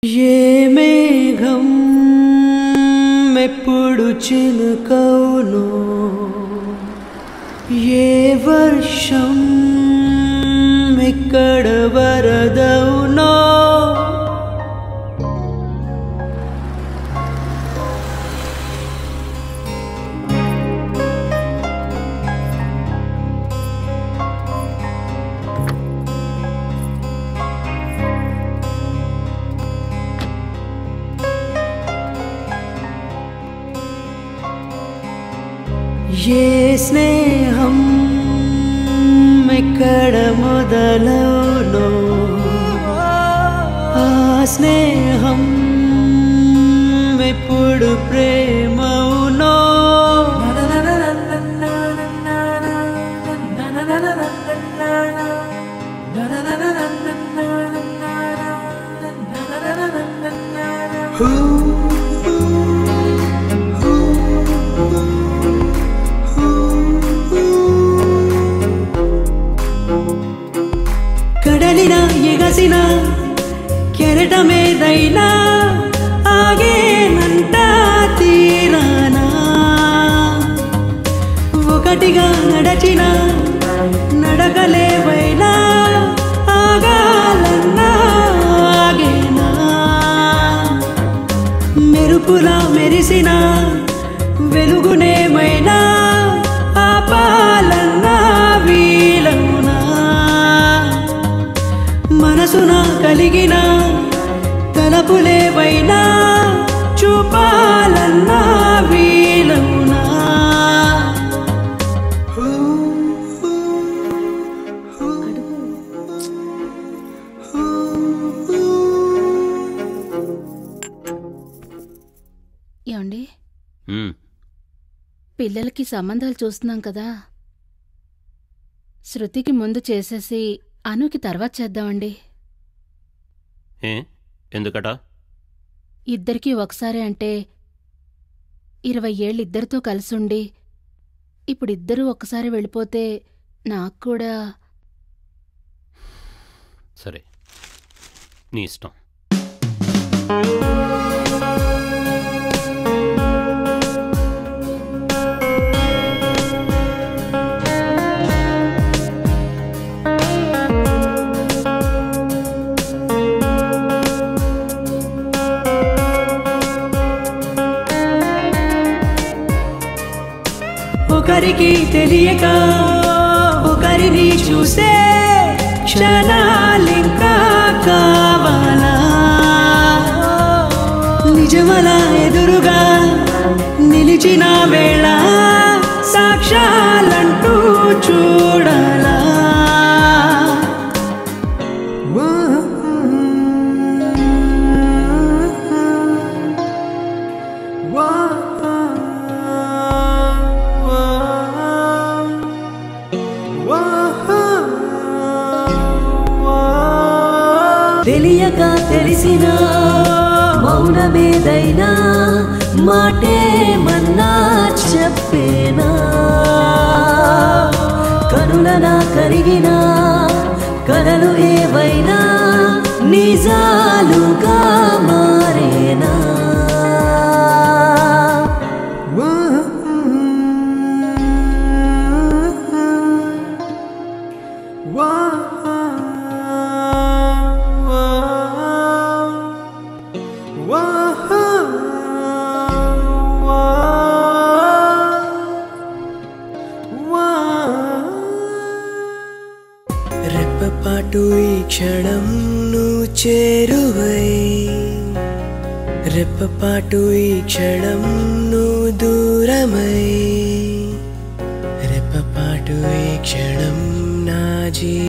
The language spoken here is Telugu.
ఏ మేఘం ఎప్పుడు చినుకవును ఏ వర్షం ఎక్కడ వరదవునో ఏ స్నేహం ఎక్కడ మొదలవునో ఆ స్నేహం ఎప్పుడు ప్రేమవునో కడలిన ఎగసిన కెరటమేదైనా ఆగేనంట తీరానా ఒకటిగా నడచిన నడకలేవైనా ఆగాలన్నా ఆగేనా మెరుపులా మెరిసిన వెలుగునేమైనా ఆపాలన్నా వీలవునా మనసున కలిగిన తలపులేవైనా చూపాలన్నా వీలవునా ఏమండి ఉమ్, పిల్లలకి సంబంధాలు చూస్తున్నాం కదా శృతికి ముందు చేసేసి అనుకి తర్వాత చేద్దామండి ఏ ఎందుకట ఇద్దరికీ ఒకసారి అంటే ఇరవై ఏళ్ళు ఇద్దరితో కలిసుండి ఇప్పుడిద్దరూ ఒక్కసారి వెళ్ళిపోతే నాకు కూడా సరే నీ ఇష్టం ఒకరికి తెలియక ఒకరిని చూసే క్షణాలింకా కావాలా నిజమల ఎదురుగా నిలిచిన వేళ సాక్ష్యాలంటూ చూడాలా తెలియక తెలిసిన మౌనమేదైనా మాటేమన్నా చెప్పేనా కనులన కరిగిన కలలు ఏవైనా నిజాలుగా మారేనా రెప్పపాటు ఈ క్షణం నువ్వు చేరువై రెప్పపాటు ఈ క్షణం